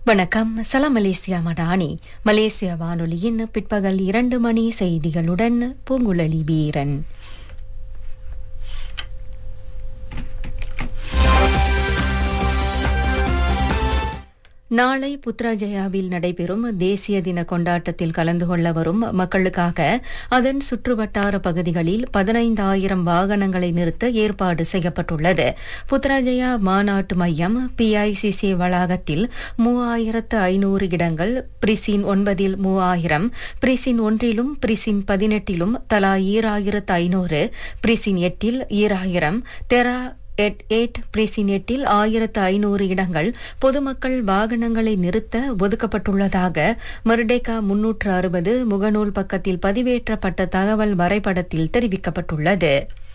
வணக்கம் சலாம் மலேசியா மடானி மலேசிய வானொலியின் பிற்பகல் இரண்டு மணி செய்திகளுடன் பூங்குழலி வீரன் நாளை புத்ராஜயாவில் நடைபெறும் தேசிய தின கொண்டாட்டத்தில் கலந்து கொள்ள வரும் மக்களுக்காக அதன் சுற்றுவட்டார பகுதிகளில் பதினைந்தாயிரம் வாகனங்களை நிறுத்த ஏற்பாடு செய்யப்பட்டுள்ளது புத்ராஜயா மாநாட்டு மையம் பிஐசிசி வளாகத்தில் மூவாயிரத்து ஐநூறு இடங்கள் பிரிசின் ஒன்பதில் மூவாயிரம் பிரிசின் ஒன்றிலும் பிரிசின் பதினெட்டிலும் தலா ஈராயிரத்து ஐநூறு பிரிசின் எட்டில் ஈராயிரம் தெரா எட் எயிட் பிரிசின் எட்டில் ஆயிரத்து ஐநூறு இடங்கள் பொதுமக்கள் வாகனங்களை நிறுத்த ஒதுக்கப்பட்டுள்ளதாக மர்டேகா முன்னூற்று அறுபது முகநூல் பக்கத்தில் பதிவேற்றப்பட்ட தகவல் வரைபடத்தில் தெரிவிக்கப்பட்டுள்ளது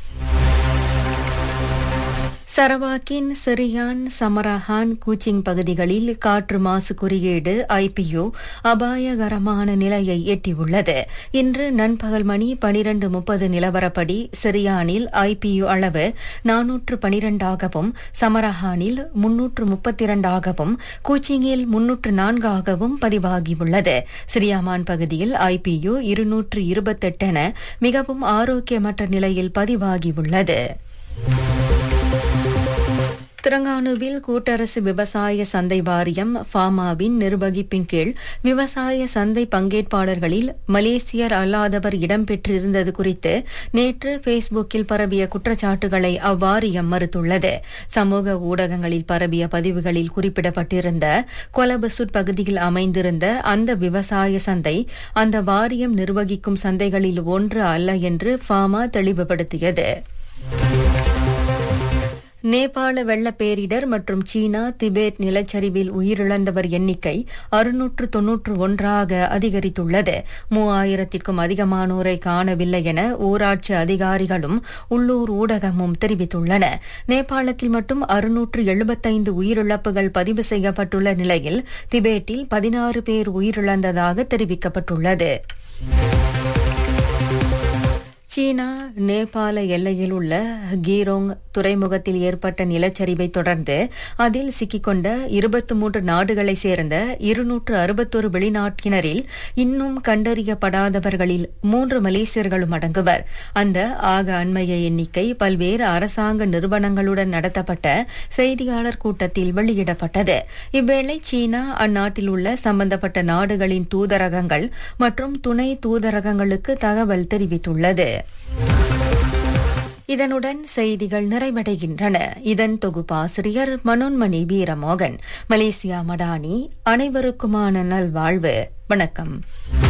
சரவாக்கின் சிரியான் சமரஹான் கூச்சிங் பகுதிகளில் காற்று மாசு குறியீடு ஐபியு அபாயகரமான நிலையை எட்டியுள்ளது இன்று நண்பகல் மணி பனிரண்டு முப்பது நிலவரப்படி சிரியானில் ஐபியு அளவு நானூற்று பனிரெண்டாகவும் சமரஹானில் முன்னூற்று முப்பத்தி இரண்டாகவும் கூச்சிங்கில் முன்னூற்று நான்காகவும் பதிவாகியுள்ளது சிரியாமான் பகுதியில் ஐபியு இருநூற்று இருபத்தெட்டென மிகவும் ஆரோக்கியமற்ற நிலையில் பதிவாகியுள்ளது திரங்கானுவில் கூட்டரசு விவசாய சந்தை வாரியம் ஃபாமாவின் நிர்வகிப்பின் கீழ் விவசாய சந்தை பங்கேற்பாளர்களில் மலேசியர் அல்லாதவர் இடம்பெற்றிருந்தது குறித்து நேற்று ஃபேஸ்புக்கில் பரவிய குற்றச்சாட்டுகளை அவ்வாரியம் மறுத்துள்ளது சமூக ஊடகங்களில் பரவிய பதிவுகளில் குறிப்பிடப்பட்டிருந்த கொலபசுட் பகுதியில் அமைந்திருந்த அந்த விவசாய சந்தை அந்த வாரியம் நிர்வகிக்கும் சந்தைகளில் ஒன்று அல்ல என்று ஃபாமா தெளிவுபடுத்தியது நேபாள வெள்ளப்பேரிடர் மற்றும் சீனா திபேட் நிலச்சரிவில் உயிரிழந்தவர் எண்ணிக்கை அறுநூற்று தொன்னூற்று ஒன்றாக அதிகரித்துள்ளது மூவாயிரத்திற்கும் அதிகமானோரை காணவில்லை என ஊராட்சி அதிகாரிகளும் உள்ளூர் ஊடகமும் தெரிவித்துள்ளன நேபாளத்தில் மட்டும் அறுநூற்று எழுபத்தைந்து உயிரிழப்புகள் பதிவு செய்யப்பட்டுள்ள நிலையில் திபேட்டில் பதினாறு பேர் உயிரிழந்ததாக தெரிவிக்கப்பட்டுள்ளது சீனா நேபாள எல்லையில் உள்ள கீரோங் துறைமுகத்தில் ஏற்பட்ட நிலச்சரிவை தொடர்ந்து அதில் சிக்கிக்கொண்ட இருபத்தி மூன்று நாடுகளை சேர்ந்த இருநூற்று அறுபத்தொரு வெளிநாட்டினரில் இன்னும் கண்டறியப்படாதவர்களில் மூன்று மலேசியர்களும் அடங்குவர் அந்த ஆக அண்மைய எண்ணிக்கை பல்வேறு அரசாங்க நிறுவனங்களுடன் நடத்தப்பட்ட செய்தியாளர் கூட்டத்தில் வெளியிடப்பட்டது இவ்வேளை சீனா அந்நாட்டில் உள்ள சம்பந்தப்பட்ட நாடுகளின் தூதரகங்கள் மற்றும் துணை தூதரகங்களுக்கு தகவல் தெரிவித்துள்ளது இதனுடன் செய்திகள் நிறைவடைகின்றன இதன் தொகுப்பாசிரியர் மனோன்மணி வீரமோகன் மலேசியா மடானி அனைவருக்குமான நல்வாழ்வு வணக்கம்